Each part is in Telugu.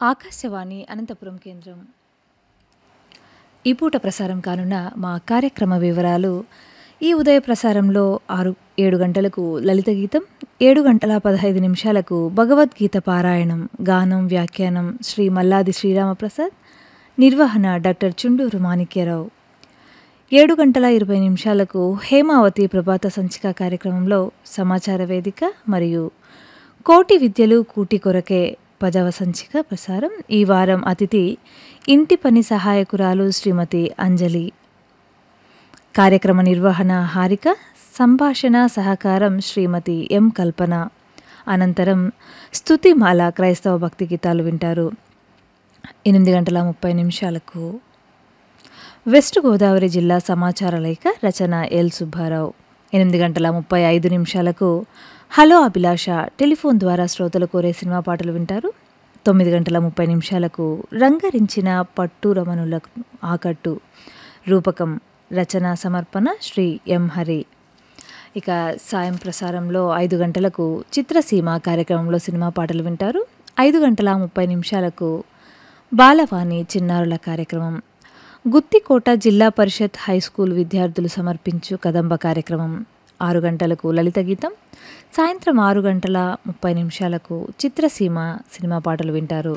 ఆకాశవాణి అనంతపురం కేంద్రం ఈ పూట ప్రసారం కానున్న మా కార్యక్రమ వివరాలు ఈ ఉదయ ప్రసారంలో ఆరు ఏడు గంటలకు లలిత గీతం ఏడు గంటల పదహైదు నిమిషాలకు భగవద్గీత పారాయణం గానం వ్యాఖ్యానం శ్రీ మల్లాది శ్రీరామప్రసాద్ నిర్వహణ డాక్టర్ చుండూరు మాణిక్యరావు ఏడు గంటల ఇరవై నిమిషాలకు హేమావతి ప్రభాత సంచిక కార్యక్రమంలో సమాచార వేదిక మరియు కోటి విద్యలు కూటి కొరకే పదవ సంచిక ప్రసారం ఈ వారం అతిథి ఇంటి పని సహాయకురాలు శ్రీమతి అంజలి కార్యక్రమ నిర్వహణ హారిక సంభాషణ సహకారం శ్రీమతి ఎం కల్పన అనంతరం స్తుతిమాల క్రైస్తవ భక్తి గీతాలు వింటారు ఎనిమిది గంటల ముప్పై నిమిషాలకు వెస్ట్ గోదావరి జిల్లా సమాచార లేఖ రచన ఎల్ సుబ్బారావు ఎనిమిది గంటల ముప్పై ఐదు నిమిషాలకు హలో అభిలాష టెలిఫోన్ ద్వారా శ్రోతలు కోరే సినిమా పాటలు వింటారు తొమ్మిది గంటల ముప్పై నిమిషాలకు రంగరించిన పట్టు రమణులకు ఆకట్టు రూపకం రచన సమర్పణ శ్రీ ఎం హరి ఇక సాయం ప్రసారంలో ఐదు గంటలకు చిత్రసీమ కార్యక్రమంలో సినిమా పాటలు వింటారు ఐదు గంటల ముప్పై నిమిషాలకు బాలవాణి చిన్నారుల కార్యక్రమం గుత్తికోట జిల్లా పరిషత్ హై స్కూల్ విద్యార్థులు సమర్పించు కదంబ కార్యక్రమం ఆరు గంటలకు లలిత గీతం సాయంత్రం ఆరు గంటల ముప్పై నిమిషాలకు చిత్రసీమ సినిమా పాటలు వింటారు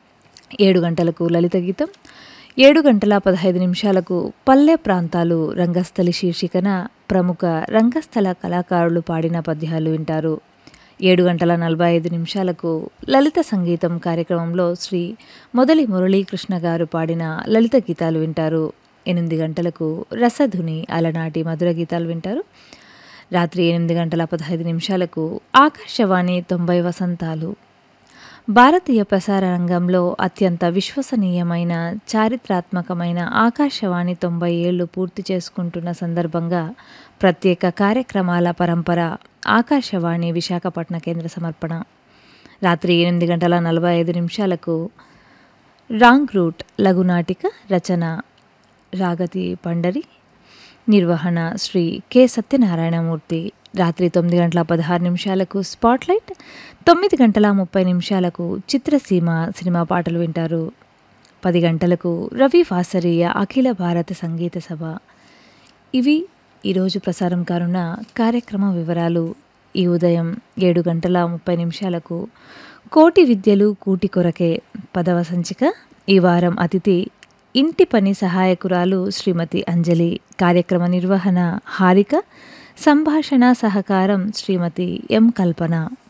ఏడు గంటలకు లలిత గీతం ఏడు గంటల పదహైదు నిమిషాలకు పల్లె ప్రాంతాలు రంగస్థలి శీర్షికన ప్రముఖ రంగస్థల కళాకారులు పాడిన పద్యాలు వింటారు ఏడు గంటల నలభై ఐదు నిమిషాలకు లలిత సంగీతం కార్యక్రమంలో శ్రీ మొదలి మురళీకృష్ణ గారు పాడిన లలిత గీతాలు వింటారు ఎనిమిది గంటలకు రసధుని అలనాటి మధుర గీతాలు వింటారు రాత్రి ఎనిమిది గంటల పదహైదు నిమిషాలకు ఆకాశవాణి తొంభై వసంతాలు భారతీయ ప్రసార రంగంలో అత్యంత విశ్వసనీయమైన చారిత్రాత్మకమైన ఆకాశవాణి తొంభై ఏళ్లు పూర్తి చేసుకుంటున్న సందర్భంగా ప్రత్యేక కార్యక్రమాల పరంపర ఆకాశవాణి విశాఖపట్న కేంద్ర సమర్పణ రాత్రి ఎనిమిది గంటల నలభై ఐదు నిమిషాలకు రాంగ్ రూట్ లఘునాటిక రచన రాగతి పండరి నిర్వహణ శ్రీ కె సత్యనారాయణమూర్తి రాత్రి తొమ్మిది గంటల పదహారు నిమిషాలకు స్పాట్లైట్ తొమ్మిది గంటల ముప్పై నిమిషాలకు చిత్రసీమ సినిమా పాటలు వింటారు పది గంటలకు రవి వాసరీయ అఖిల భారత సంగీత సభ ఇవి ఈరోజు ప్రసారం కానున్న కార్యక్రమ వివరాలు ఈ ఉదయం ఏడు గంటల ముప్పై నిమిషాలకు కోటి విద్యలు కూటి కొరకే పదవ సంచిక ఈ వారం అతిథి ఇంటి పని సహాయకురాలు శ్రీమతి అంజలి కార్యక్రమ నిర్వహణ హారిక సంభాషణ సహకారం శ్రీమతి ఎం కల్పన